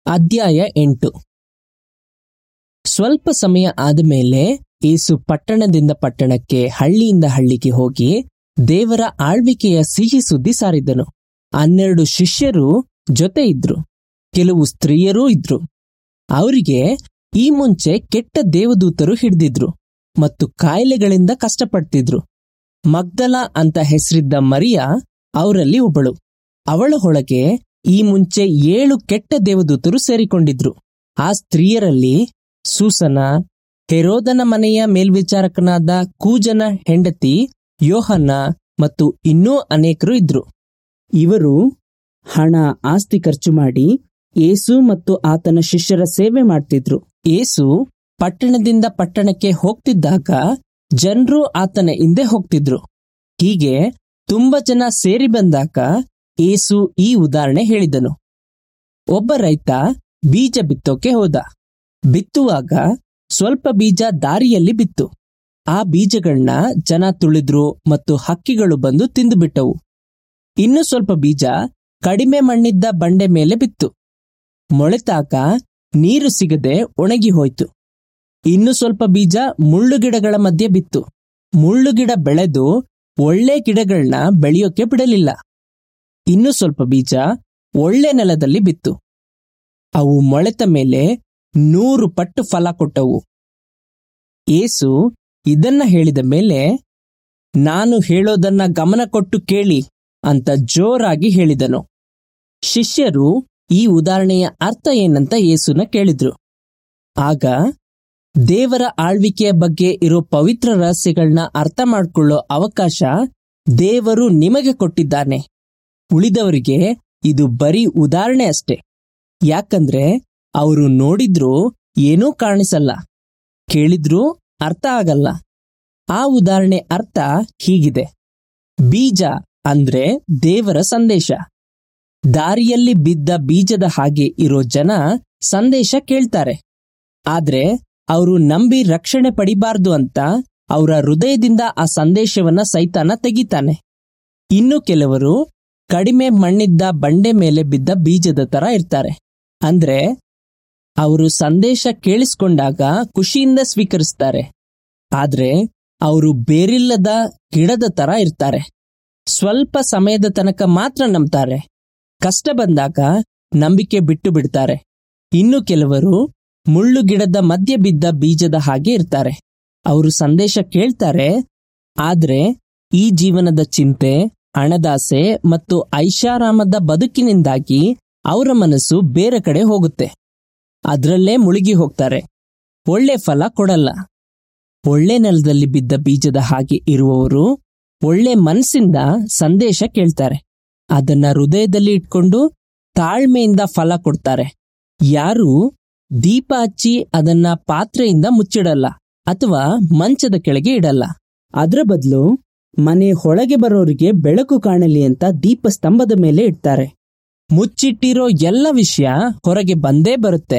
ಅಧ್ಯಾಯ ಎಂಟು ಸ್ವಲ್ಪ ಸಮಯ ಆದಮೇಲೆ ಏಸು ಪಟ್ಟಣದಿಂದ ಪಟ್ಟಣಕ್ಕೆ ಹಳ್ಳಿಯಿಂದ ಹಳ್ಳಿಗೆ ಹೋಗಿ ದೇವರ ಆಳ್ವಿಕೆಯ ಸಿಹಿ ಸುದ್ದಿ ಸಾರಿದನು ಹನ್ನೆರಡು ಶಿಷ್ಯರು ಜೊತೆ ಇದ್ರು ಕೆಲವು ಸ್ತ್ರೀಯರೂ ಇದ್ರು ಅವರಿಗೆ ಈ ಮುಂಚೆ ಕೆಟ್ಟ ದೇವದೂತರು ಹಿಡಿದಿದ್ರು ಮತ್ತು ಕಾಯಿಲೆಗಳಿಂದ ಕಷ್ಟಪಡ್ತಿದ್ರು ಮಗ್ದಲ ಅಂತ ಹೆಸರಿದ್ದ ಮರಿಯ ಅವರಲ್ಲಿ ಒಬ್ಬಳು ಅವಳ ಒಳಗೆ ಈ ಮುಂಚೆ ಏಳು ಕೆಟ್ಟ ದೇವದೂತರು ಸೇರಿಕೊಂಡಿದ್ರು ಆ ಸ್ತ್ರೀಯರಲ್ಲಿ ಸೂಸನ ಹೆರೋದನ ಮನೆಯ ಮೇಲ್ವಿಚಾರಕನಾದ ಕೂಜನ ಹೆಂಡತಿ ಯೋಹನ್ನ ಮತ್ತು ಇನ್ನೂ ಅನೇಕರು ಇದ್ರು ಇವರು ಹಣ ಆಸ್ತಿ ಖರ್ಚು ಮಾಡಿ ಏಸು ಮತ್ತು ಆತನ ಶಿಷ್ಯರ ಸೇವೆ ಮಾಡ್ತಿದ್ರು ಏಸು ಪಟ್ಟಣದಿಂದ ಪಟ್ಟಣಕ್ಕೆ ಹೋಗ್ತಿದ್ದಾಗ ಜನರು ಆತನ ಹಿಂದೆ ಹೋಗ್ತಿದ್ರು ಹೀಗೆ ತುಂಬಾ ಜನ ಸೇರಿ ಬಂದಾಗ ಏಸು ಈ ಉದಾಹರಣೆ ಹೇಳಿದನು ಒಬ್ಬ ರೈತ ಬೀಜ ಬಿತ್ತೋಕೆ ಹೋದ ಬಿತ್ತುವಾಗ ಸ್ವಲ್ಪ ಬೀಜ ದಾರಿಯಲ್ಲಿ ಬಿತ್ತು ಆ ಬೀಜಗಳನ್ನ ಜನ ತುಳಿದ್ರು ಮತ್ತು ಹಕ್ಕಿಗಳು ಬಂದು ತಿಂದುಬಿಟ್ಟವು ಇನ್ನು ಸ್ವಲ್ಪ ಬೀಜ ಕಡಿಮೆ ಮಣ್ಣಿದ್ದ ಬಂಡೆ ಮೇಲೆ ಬಿತ್ತು ಮೊಳೆತಾಕ ನೀರು ಸಿಗದೆ ಒಣಗಿ ಹೋಯ್ತು ಇನ್ನು ಸ್ವಲ್ಪ ಬೀಜ ಮುಳ್ಳು ಗಿಡಗಳ ಮಧ್ಯೆ ಬಿತ್ತು ಮುಳ್ಳು ಗಿಡ ಬೆಳೆದು ಒಳ್ಳೆ ಗಿಡಗಳನ್ನ ಬೆಳೆಯೋಕೆ ಬಿಡಲಿಲ್ಲ ಇನ್ನು ಸ್ವಲ್ಪ ಬೀಜ ಒಳ್ಳೆ ನೆಲದಲ್ಲಿ ಬಿತ್ತು ಅವು ಮೊಳೆತ ಮೇಲೆ ನೂರು ಪಟ್ಟು ಫಲ ಕೊಟ್ಟವು ಏಸು ಇದನ್ನ ಹೇಳಿದ ಮೇಲೆ ನಾನು ಹೇಳೋದನ್ನ ಗಮನ ಕೊಟ್ಟು ಕೇಳಿ ಅಂತ ಜೋರಾಗಿ ಹೇಳಿದನು ಶಿಷ್ಯರು ಈ ಉದಾಹರಣೆಯ ಅರ್ಥ ಏನಂತ ಯೇಸುನ ಕೇಳಿದ್ರು ಆಗ ದೇವರ ಆಳ್ವಿಕೆಯ ಬಗ್ಗೆ ಇರೋ ಪವಿತ್ರ ರಹಸ್ಯಗಳನ್ನ ಅರ್ಥ ಮಾಡ್ಕೊಳ್ಳೋ ಅವಕಾಶ ದೇವರು ನಿಮಗೆ ಕೊಟ್ಟಿದ್ದಾನೆ ಉಳಿದವರಿಗೆ ಇದು ಬರೀ ಉದಾಹರಣೆ ಅಷ್ಟೆ ಯಾಕಂದ್ರೆ ಅವರು ನೋಡಿದ್ರೂ ಏನೂ ಕಾಣಿಸಲ್ಲ ಕೇಳಿದ್ರೂ ಅರ್ಥ ಆಗಲ್ಲ ಆ ಉದಾಹರಣೆ ಅರ್ಥ ಹೀಗಿದೆ ಬೀಜ ಅಂದ್ರೆ ದೇವರ ಸಂದೇಶ ದಾರಿಯಲ್ಲಿ ಬಿದ್ದ ಬೀಜದ ಹಾಗೆ ಇರೋ ಜನ ಸಂದೇಶ ಕೇಳ್ತಾರೆ ಆದ್ರೆ ಅವರು ನಂಬಿ ರಕ್ಷಣೆ ಪಡಿಬಾರ್ದು ಅಂತ ಅವರ ಹೃದಯದಿಂದ ಆ ಸಂದೇಶವನ್ನ ಸೈತಾನ ತೆಗಿತಾನೆ ಇನ್ನು ಕೆಲವರು ಕಡಿಮೆ ಮಣ್ಣಿದ್ದ ಬಂಡೆ ಮೇಲೆ ಬಿದ್ದ ಬೀಜದ ತರ ಇರ್ತಾರೆ ಅಂದ್ರೆ ಅವರು ಸಂದೇಶ ಕೇಳಿಸ್ಕೊಂಡಾಗ ಖುಷಿಯಿಂದ ಸ್ವೀಕರಿಸ್ತಾರೆ ಆದ್ರೆ ಅವರು ಬೇರಿಲ್ಲದ ಗಿಡದ ತರ ಇರ್ತಾರೆ ಸ್ವಲ್ಪ ಸಮಯದ ತನಕ ಮಾತ್ರ ನಂಬ್ತಾರೆ ಕಷ್ಟ ಬಂದಾಗ ನಂಬಿಕೆ ಬಿಟ್ಟು ಬಿಡ್ತಾರೆ ಇನ್ನು ಕೆಲವರು ಮುಳ್ಳು ಗಿಡದ ಮಧ್ಯೆ ಬಿದ್ದ ಬೀಜದ ಹಾಗೆ ಇರ್ತಾರೆ ಅವರು ಸಂದೇಶ ಕೇಳ್ತಾರೆ ಆದ್ರೆ ಈ ಜೀವನದ ಚಿಂತೆ ಹಣದಾಸೆ ಮತ್ತು ಐಷಾರಾಮದ ಬದುಕಿನಿಂದಾಗಿ ಅವರ ಮನಸ್ಸು ಬೇರೆ ಕಡೆ ಹೋಗುತ್ತೆ ಅದರಲ್ಲೇ ಮುಳುಗಿ ಹೋಗ್ತಾರೆ ಒಳ್ಳೆ ಫಲ ಕೊಡಲ್ಲ ಒಳ್ಳೆ ನೆಲದಲ್ಲಿ ಬಿದ್ದ ಬೀಜದ ಹಾಗೆ ಇರುವವರು ಒಳ್ಳೆ ಮನಸ್ಸಿಂದ ಸಂದೇಶ ಕೇಳ್ತಾರೆ ಅದನ್ನ ಹೃದಯದಲ್ಲಿ ಇಟ್ಕೊಂಡು ತಾಳ್ಮೆಯಿಂದ ಫಲ ಕೊಡ್ತಾರೆ ಯಾರು ದೀಪ ಹಚ್ಚಿ ಅದನ್ನ ಪಾತ್ರೆಯಿಂದ ಮುಚ್ಚಿಡಲ್ಲ ಅಥವಾ ಮಂಚದ ಕೆಳಗೆ ಇಡಲ್ಲ ಅದ್ರ ಬದಲು ಮನೆ ಹೊಳಗೆ ಬರೋರಿಗೆ ಬೆಳಕು ಕಾಣಲಿ ಅಂತ ದೀಪ ಸ್ತಂಭದ ಮೇಲೆ ಇಡ್ತಾರೆ ಮುಚ್ಚಿಟ್ಟಿರೋ ಎಲ್ಲ ವಿಷಯ ಹೊರಗೆ ಬಂದೇ ಬರುತ್ತೆ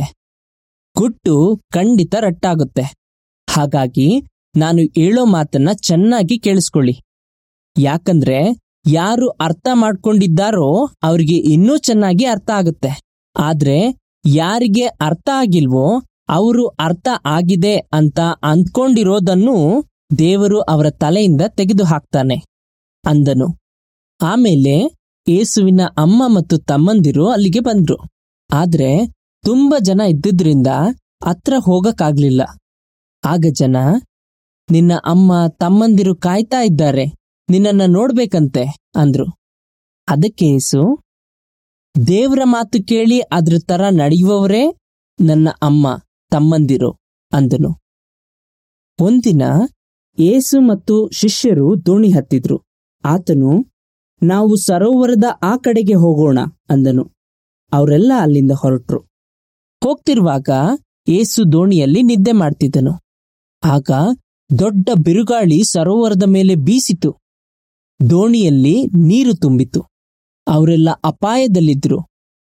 ಗುಟ್ಟು ಖಂಡಿತ ರಟ್ಟಾಗುತ್ತೆ ಹಾಗಾಗಿ ನಾನು ಹೇಳೋ ಮಾತನ್ನ ಚೆನ್ನಾಗಿ ಕೇಳಿಸ್ಕೊಳ್ಳಿ ಯಾಕಂದ್ರೆ ಯಾರು ಅರ್ಥ ಮಾಡ್ಕೊಂಡಿದ್ದಾರೋ ಅವ್ರಿಗೆ ಇನ್ನೂ ಚೆನ್ನಾಗಿ ಅರ್ಥ ಆಗುತ್ತೆ ಆದ್ರೆ ಯಾರಿಗೆ ಅರ್ಥ ಆಗಿಲ್ವೋ ಅವರು ಅರ್ಥ ಆಗಿದೆ ಅಂತ ಅಂದ್ಕೊಂಡಿರೋದನ್ನು ದೇವರು ಅವರ ತಲೆಯಿಂದ ತೆಗೆದು ಹಾಕ್ತಾನೆ ಅಂದನು ಆಮೇಲೆ ಏಸುವಿನ ಅಮ್ಮ ಮತ್ತು ತಮ್ಮಂದಿರು ಅಲ್ಲಿಗೆ ಬಂದ್ರು ಆದ್ರೆ ತುಂಬಾ ಜನ ಇದ್ದಿದ್ರಿಂದ ಹತ್ರ ಹೋಗಕ್ಕಾಗ್ಲಿಲ್ಲ ಆಗ ಜನ ನಿನ್ನ ಅಮ್ಮ ತಮ್ಮಂದಿರು ಕಾಯ್ತಾ ಇದ್ದಾರೆ ನಿನ್ನನ್ನ ನೋಡ್ಬೇಕಂತೆ ಅಂದ್ರು ಅದಕ್ಕೆ ಏಸು ದೇವರ ಮಾತು ಕೇಳಿ ಅದ್ರ ತರ ನಡೆಯುವವರೇ ನನ್ನ ಅಮ್ಮ ತಮ್ಮಂದಿರು ಅಂದನು ಒಂದಿನ ಏಸು ಮತ್ತು ಶಿಷ್ಯರು ದೋಣಿ ಹತ್ತಿದ್ರು ಆತನು ನಾವು ಸರೋವರದ ಆ ಕಡೆಗೆ ಹೋಗೋಣ ಅಂದನು ಅವರೆಲ್ಲ ಅಲ್ಲಿಂದ ಹೊರಟ್ರು ಹೋಗ್ತಿರುವಾಗ ಏಸು ದೋಣಿಯಲ್ಲಿ ನಿದ್ದೆ ಮಾಡ್ತಿದ್ದನು ಆಗ ದೊಡ್ಡ ಬಿರುಗಾಳಿ ಸರೋವರದ ಮೇಲೆ ಬೀಸಿತು ದೋಣಿಯಲ್ಲಿ ನೀರು ತುಂಬಿತು ಅವರೆಲ್ಲ ಅಪಾಯದಲ್ಲಿದ್ರು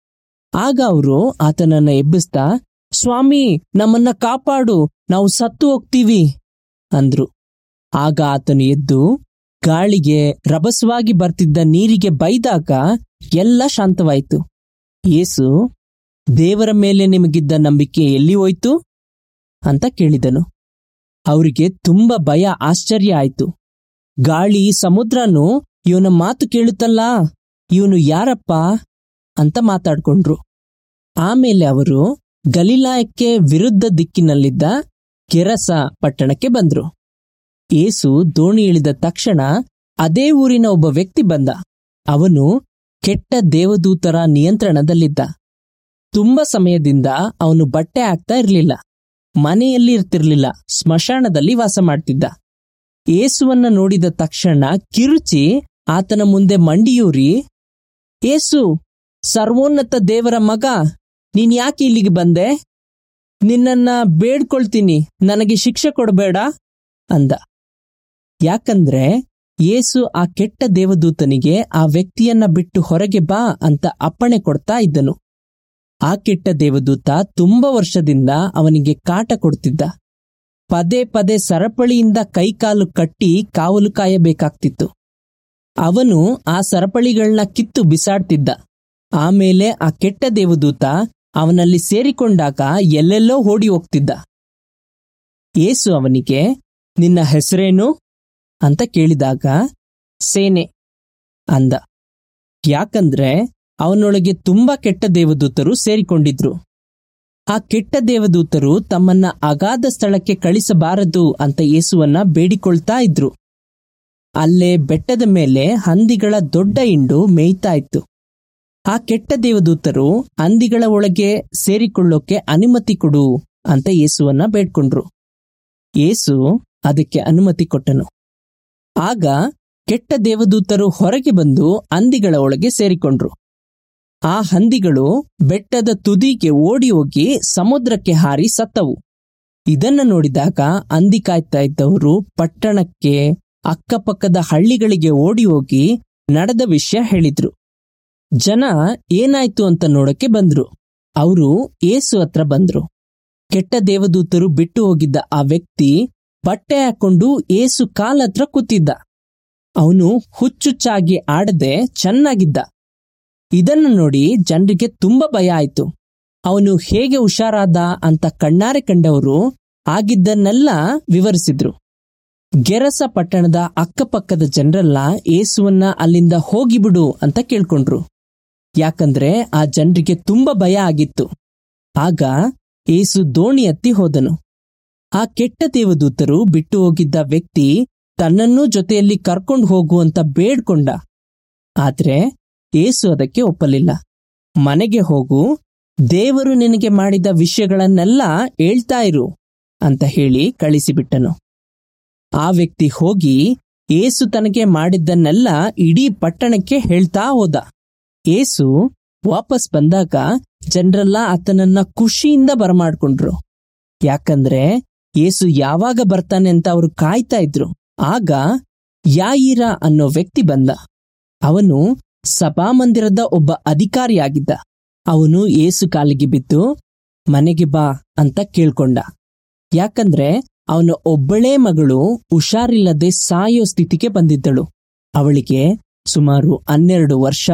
ಆಗ ಅವರು ಆತನನ್ನ ಎಬ್ಬಿಸ್ತಾ ಸ್ವಾಮಿ ನಮ್ಮನ್ನ ಕಾಪಾಡು ನಾವು ಸತ್ತು ಹೋಗ್ತೀವಿ ಅಂದ್ರು ಆಗ ಆತನು ಎದ್ದು ಗಾಳಿಗೆ ರಭಸವಾಗಿ ಬರ್ತಿದ್ದ ನೀರಿಗೆ ಬೈದಾಗ ಎಲ್ಲ ಶಾಂತವಾಯಿತು ಯೇಸು ದೇವರ ಮೇಲೆ ನಿಮಗಿದ್ದ ನಂಬಿಕೆ ಎಲ್ಲಿ ಹೋಯ್ತು ಅಂತ ಕೇಳಿದನು ಅವರಿಗೆ ತುಂಬಾ ಭಯ ಆಶ್ಚರ್ಯ ಆಯ್ತು ಗಾಳಿ ಸಮುದ್ರನು ಇವನ ಮಾತು ಕೇಳುತ್ತಲ್ಲ ಇವನು ಯಾರಪ್ಪ ಅಂತ ಮಾತಾಡ್ಕೊಂಡ್ರು ಆಮೇಲೆ ಅವರು ಗಲೀಲಾಯಕ್ಕೆ ವಿರುದ್ಧ ದಿಕ್ಕಿನಲ್ಲಿದ್ದ ಕೆರಸ ಪಟ್ಟಣಕ್ಕೆ ಬಂದ್ರು ಏಸು ದೋಣಿ ಇಳಿದ ತಕ್ಷಣ ಅದೇ ಊರಿನ ಒಬ್ಬ ವ್ಯಕ್ತಿ ಬಂದ ಅವನು ಕೆಟ್ಟ ದೇವದೂತರ ನಿಯಂತ್ರಣದಲ್ಲಿದ್ದ ತುಂಬ ಸಮಯದಿಂದ ಅವನು ಬಟ್ಟೆ ಹಾಕ್ತಾ ಇರಲಿಲ್ಲ ಮನೆಯಲ್ಲಿ ಇರ್ತಿರ್ಲಿಲ್ಲ ಸ್ಮಶಾನದಲ್ಲಿ ವಾಸ ಮಾಡ್ತಿದ್ದ ಏಸುವನ್ನ ನೋಡಿದ ತಕ್ಷಣ ಕಿರುಚಿ ಆತನ ಮುಂದೆ ಮಂಡಿಯೂರಿ ಏಸು ಸರ್ವೋನ್ನತ ದೇವರ ಮಗ ನೀನ್ ಯಾಕೆ ಇಲ್ಲಿಗೆ ಬಂದೆ ನಿನ್ನನ್ನ ಬೇಡ್ಕೊಳ್ತೀನಿ ನನಗೆ ಶಿಕ್ಷೆ ಕೊಡಬೇಡ ಅಂದ ಯಾಕಂದ್ರೆ ಯೇಸು ಆ ಕೆಟ್ಟ ದೇವದೂತನಿಗೆ ಆ ವ್ಯಕ್ತಿಯನ್ನ ಬಿಟ್ಟು ಹೊರಗೆ ಬಾ ಅಂತ ಅಪ್ಪಣೆ ಕೊಡ್ತಾ ಇದ್ದನು ಆ ಕೆಟ್ಟ ದೇವದೂತ ತುಂಬಾ ವರ್ಷದಿಂದ ಅವನಿಗೆ ಕಾಟ ಕೊಡ್ತಿದ್ದ ಪದೇ ಪದೇ ಸರಪಳಿಯಿಂದ ಕೈಕಾಲು ಕಟ್ಟಿ ಕಾವಲು ಕಾಯಬೇಕಾಗ್ತಿತ್ತು ಅವನು ಆ ಸರಪಳಿಗಳನ್ನ ಕಿತ್ತು ಬಿಸಾಡ್ತಿದ್ದ ಆಮೇಲೆ ಆ ಕೆಟ್ಟ ದೇವದೂತ ಅವನಲ್ಲಿ ಸೇರಿಕೊಂಡಾಗ ಎಲ್ಲೆಲ್ಲೋ ಓಡಿ ಹೋಗ್ತಿದ್ದ ಏಸು ಅವನಿಗೆ ನಿನ್ನ ಹೆಸರೇನು ಅಂತ ಕೇಳಿದಾಗ ಸೇನೆ ಅಂದ ಯಾಕಂದ್ರೆ ಅವನೊಳಗೆ ತುಂಬಾ ಕೆಟ್ಟ ದೇವದೂತರು ಸೇರಿಕೊಂಡಿದ್ರು ಆ ಕೆಟ್ಟ ದೇವದೂತರು ತಮ್ಮನ್ನ ಅಗಾಧ ಸ್ಥಳಕ್ಕೆ ಕಳಿಸಬಾರದು ಅಂತ ಯೇಸುವನ್ನ ಬೇಡಿಕೊಳ್ತಾ ಇದ್ರು ಅಲ್ಲೇ ಬೆಟ್ಟದ ಮೇಲೆ ಹಂದಿಗಳ ದೊಡ್ಡ ಇಂಡು ಮೇಯ್ತಾ ಇತ್ತು ಆ ಕೆಟ್ಟ ದೇವದೂತರು ಹಂದಿಗಳ ಒಳಗೆ ಸೇರಿಕೊಳ್ಳೋಕೆ ಅನುಮತಿ ಕೊಡು ಅಂತ ಯೇಸುವನ್ನ ಬೇಡ್ಕೊಂಡ್ರು ಯೇಸು ಅದಕ್ಕೆ ಅನುಮತಿ ಕೊಟ್ಟನು ಆಗ ಕೆಟ್ಟ ದೇವದೂತರು ಹೊರಗೆ ಬಂದು ಹಂದಿಗಳ ಒಳಗೆ ಸೇರಿಕೊಂಡ್ರು ಆ ಹಂದಿಗಳು ಬೆಟ್ಟದ ತುದಿಗೆ ಓಡಿ ಹೋಗಿ ಸಮುದ್ರಕ್ಕೆ ಹಾರಿ ಸತ್ತವು ಇದನ್ನ ನೋಡಿದಾಗ ಹಂದಿ ಕಾಯ್ತಾ ಇದ್ದವರು ಪಟ್ಟಣಕ್ಕೆ ಅಕ್ಕಪಕ್ಕದ ಹಳ್ಳಿಗಳಿಗೆ ಓಡಿ ಹೋಗಿ ನಡೆದ ವಿಷಯ ಹೇಳಿದ್ರು ಜನ ಏನಾಯ್ತು ಅಂತ ನೋಡಕ್ಕೆ ಬಂದ್ರು ಅವರು ಏಸು ಹತ್ರ ಬಂದ್ರು ಕೆಟ್ಟ ದೇವದೂತರು ಬಿಟ್ಟು ಹೋಗಿದ್ದ ಆ ವ್ಯಕ್ತಿ ಬಟ್ಟೆ ಹಾಕೊಂಡು ಏಸು ಕಾಲತ್ರ ಕೂತಿದ್ದ ಅವನು ಹುಚ್ಚುಚ್ಚಾಗಿ ಆಡದೆ ಚೆನ್ನಾಗಿದ್ದ ಇದನ್ನು ನೋಡಿ ಜನರಿಗೆ ತುಂಬಾ ಭಯ ಆಯ್ತು ಅವನು ಹೇಗೆ ಹುಷಾರಾದ ಅಂತ ಕಣ್ಣಾರೆ ಕಂಡವರು ಆಗಿದ್ದನ್ನೆಲ್ಲ ವಿವರಿಸಿದ್ರು ಗೆರಸ ಪಟ್ಟಣದ ಅಕ್ಕಪಕ್ಕದ ಜನರೆಲ್ಲ ಏಸುವನ್ನ ಅಲ್ಲಿಂದ ಹೋಗಿಬಿಡು ಅಂತ ಕೇಳ್ಕೊಂಡ್ರು ಯಾಕಂದ್ರೆ ಆ ಜನರಿಗೆ ತುಂಬಾ ಭಯ ಆಗಿತ್ತು ಆಗ ಏಸು ದೋಣಿ ಹತ್ತಿ ಹೋದನು ಆ ಕೆಟ್ಟ ದೇವದೂತರು ಬಿಟ್ಟು ಹೋಗಿದ್ದ ವ್ಯಕ್ತಿ ತನ್ನನ್ನೂ ಜೊತೆಯಲ್ಲಿ ಕರ್ಕೊಂಡು ಹೋಗು ಅಂತ ಬೇಡ್ಕೊಂಡ ಆದ್ರೆ ಏಸು ಅದಕ್ಕೆ ಒಪ್ಪಲಿಲ್ಲ ಮನೆಗೆ ಹೋಗು ದೇವರು ನಿನಗೆ ಮಾಡಿದ ವಿಷಯಗಳನ್ನೆಲ್ಲ ಹೇಳ್ತಾ ಇರು ಅಂತ ಹೇಳಿ ಕಳಿಸಿಬಿಟ್ಟನು ಆ ವ್ಯಕ್ತಿ ಹೋಗಿ ಏಸು ತನಗೆ ಮಾಡಿದ್ದನ್ನೆಲ್ಲ ಇಡೀ ಪಟ್ಟಣಕ್ಕೆ ಹೇಳ್ತಾ ಹೋದ ಏಸು ವಾಪಸ್ ಬಂದಾಗ ಜನರೆಲ್ಲ ಆತನನ್ನ ಖುಷಿಯಿಂದ ಬರಮಾಡ್ಕೊಂಡ್ರು ಯಾಕಂದ್ರೆ ಏಸು ಯಾವಾಗ ಬರ್ತಾನೆ ಅಂತ ಅವರು ಕಾಯ್ತಾ ಇದ್ರು ಆಗ ಯಾಯಿರ ಅನ್ನೋ ವ್ಯಕ್ತಿ ಬಂದ ಅವನು ಸಭಾಮಂದಿರದ ಒಬ್ಬ ಅಧಿಕಾರಿಯಾಗಿದ್ದ ಅವನು ಏಸು ಕಾಲಿಗೆ ಬಿದ್ದು ಮನೆಗೆ ಬಾ ಅಂತ ಕೇಳ್ಕೊಂಡ ಯಾಕಂದ್ರೆ ಅವನ ಒಬ್ಬಳೇ ಮಗಳು ಹುಷಾರಿಲ್ಲದೆ ಸಾಯೋ ಸ್ಥಿತಿಗೆ ಬಂದಿದ್ದಳು ಅವಳಿಗೆ ಸುಮಾರು ಹನ್ನೆರಡು ವರ್ಷ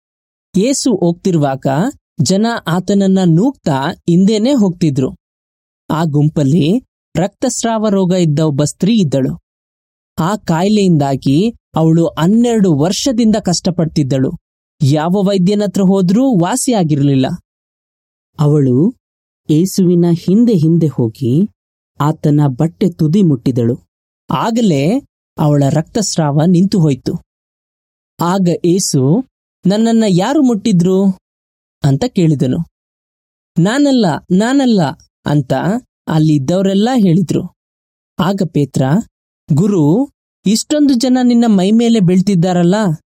ಏಸು ಹೋಗ್ತಿರುವಾಗ ಜನ ಆತನನ್ನ ನೂಗ್ತಾ ಹಿಂದೆನೆ ಹೋಗ್ತಿದ್ರು ಆ ಗುಂಪಲ್ಲಿ ರಕ್ತಸ್ರಾವ ರೋಗ ಇದ್ದ ಒಬ್ಬ ಸ್ತ್ರೀ ಇದ್ದಳು ಆ ಕಾಯಿಲೆಯಿಂದಾಗಿ ಅವಳು ಹನ್ನೆರಡು ವರ್ಷದಿಂದ ಕಷ್ಟಪಡ್ತಿದ್ದಳು ಯಾವ ವೈದ್ಯನ ಹತ್ರ ಹೋದ್ರೂ ವಾಸಿಯಾಗಿರಲಿಲ್ಲ ಅವಳು ಏಸುವಿನ ಹಿಂದೆ ಹಿಂದೆ ಹೋಗಿ ಆತನ ಬಟ್ಟೆ ತುದಿ ಮುಟ್ಟಿದಳು ಆಗಲೇ ಅವಳ ರಕ್ತಸ್ರಾವ ನಿಂತು ಹೋಯ್ತು ಆಗ ಏಸು ನನ್ನನ್ನ ಯಾರು ಮುಟ್ಟಿದ್ರು ಅಂತ ಕೇಳಿದನು ನಾನಲ್ಲ ನಾನಲ್ಲ ಅಂತ ಅಲ್ಲಿದ್ದವರೆಲ್ಲ ಹೇಳಿದ್ರು ಆಗ ಪೇತ್ರ ಗುರು ಇಷ್ಟೊಂದು ಜನ ನಿನ್ನ ಮೈ ಮೇಲೆ ಬೀಳ್ತಿದ್ದಾರಲ್ಲ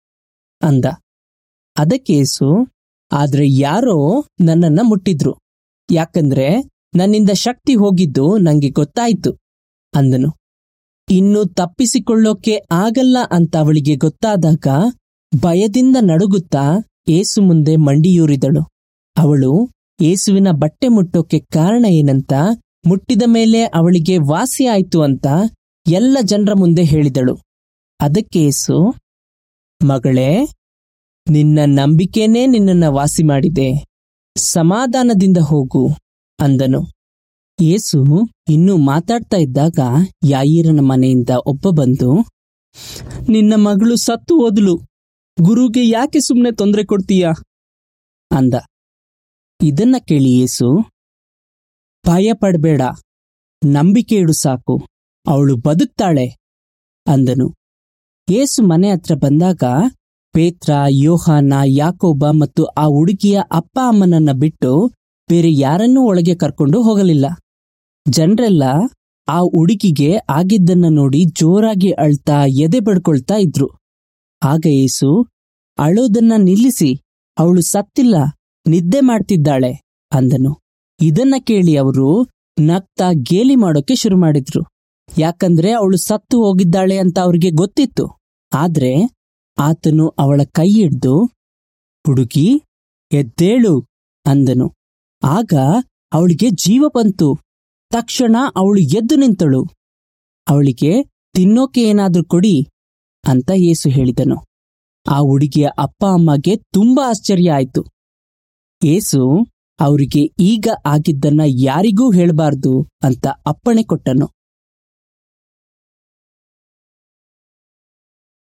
ಅಂದ ಅದಕ್ಕೆ ಏಸು ಆದ್ರೆ ಯಾರೋ ನನ್ನನ್ನ ಮುಟ್ಟಿದ್ರು ಯಾಕಂದ್ರೆ ನನ್ನಿಂದ ಶಕ್ತಿ ಹೋಗಿದ್ದು ನಂಗೆ ಗೊತ್ತಾಯ್ತು ಅಂದನು ಇನ್ನು ತಪ್ಪಿಸಿಕೊಳ್ಳೋಕೆ ಆಗಲ್ಲ ಅಂತ ಅವಳಿಗೆ ಗೊತ್ತಾದಾಗ ಭಯದಿಂದ ನಡುಗುತ್ತಾ ಏಸು ಮುಂದೆ ಮಂಡಿಯೂರಿದಳು ಅವಳು ಏಸುವಿನ ಬಟ್ಟೆ ಮುಟ್ಟೋಕೆ ಕಾರಣ ಏನಂತ ಮುಟ್ಟಿದ ಮೇಲೆ ಅವಳಿಗೆ ವಾಸಿ ಆಯ್ತು ಅಂತ ಎಲ್ಲ ಜನರ ಮುಂದೆ ಹೇಳಿದಳು ಅದಕ್ಕೆ ಏಸು ಮಗಳೇ ನಿನ್ನ ನಂಬಿಕೆನೇ ನಿನ್ನನ್ನ ವಾಸಿ ಮಾಡಿದೆ ಸಮಾಧಾನದಿಂದ ಹೋಗು ಅಂದನು ಯೇಸು ಇನ್ನೂ ಮಾತಾಡ್ತಾ ಇದ್ದಾಗ ಯಾಯಿರನ ಮನೆಯಿಂದ ಒಬ್ಬ ಬಂದು ನಿನ್ನ ಮಗಳು ಸತ್ತು ಹೋದ್ಲು ಗುರುಗೆ ಯಾಕೆ ಸುಮ್ಮನೆ ತೊಂದರೆ ಕೊಡ್ತೀಯಾ ಅಂದ ಇದನ್ನ ಕೇಳಿ ಯೇಸು ಭಯ ಪಡ್ಬೇಡ ನಂಬಿಕೆ ಇಡು ಸಾಕು ಅವಳು ಬದುಕ್ತಾಳೆ ಅಂದನು ಯೇಸು ಮನೆ ಹತ್ರ ಬಂದಾಗ ಪೇತ್ರ ಯೋಹಾನ ಯಾಕೋಬ ಮತ್ತು ಆ ಹುಡುಗಿಯ ಅಪ್ಪ ಅಮ್ಮನನ್ನ ಬಿಟ್ಟು ಬೇರೆ ಯಾರನ್ನೂ ಒಳಗೆ ಕರ್ಕೊಂಡು ಹೋಗಲಿಲ್ಲ ಜನರೆಲ್ಲ ಆ ಹುಡುಗಿಗೆ ಆಗಿದ್ದನ್ನ ನೋಡಿ ಜೋರಾಗಿ ಅಳ್ತಾ ಎದೆ ಬಡ್ಕೊಳ್ತಾ ಇದ್ರು ಆಗ ಯೇಸು ಅಳೋದನ್ನ ನಿಲ್ಲಿಸಿ ಅವಳು ಸತ್ತಿಲ್ಲ ನಿದ್ದೆ ಮಾಡ್ತಿದ್ದಾಳೆ ಅಂದನು ಇದನ್ನ ಕೇಳಿ ಅವರು ನಗ್ತಾ ಗೇಲಿ ಮಾಡೋಕೆ ಶುರು ಮಾಡಿದ್ರು ಯಾಕಂದ್ರೆ ಅವಳು ಸತ್ತು ಹೋಗಿದ್ದಾಳೆ ಅಂತ ಅವ್ರಿಗೆ ಗೊತ್ತಿತ್ತು ಆದ್ರೆ ಆತನು ಅವಳ ಕೈ ಹಿಡ್ದು ಹುಡುಗಿ ಎದ್ದೇಳು ಅಂದನು ಆಗ ಅವಳಿಗೆ ಜೀವ ಬಂತು ತಕ್ಷಣ ಅವಳು ಎದ್ದು ನಿಂತಳು ಅವಳಿಗೆ ತಿನ್ನೋಕೆ ಏನಾದ್ರೂ ಕೊಡಿ ಅಂತ ಯೇಸು ಹೇಳಿದನು ಆ ಹುಡುಗಿಯ ಅಪ್ಪ ಅಮ್ಮಗೆ ತುಂಬಾ ಆಶ್ಚರ್ಯ ಆಯ್ತು ಯೇಸು ಅವರಿಗೆ ಈಗ ಆಗಿದ್ದನ್ನ ಯಾರಿಗೂ ಹೇಳಬಾರ್ದು ಅಂತ ಅಪ್ಪಣೆ ಕೊಟ್ಟನು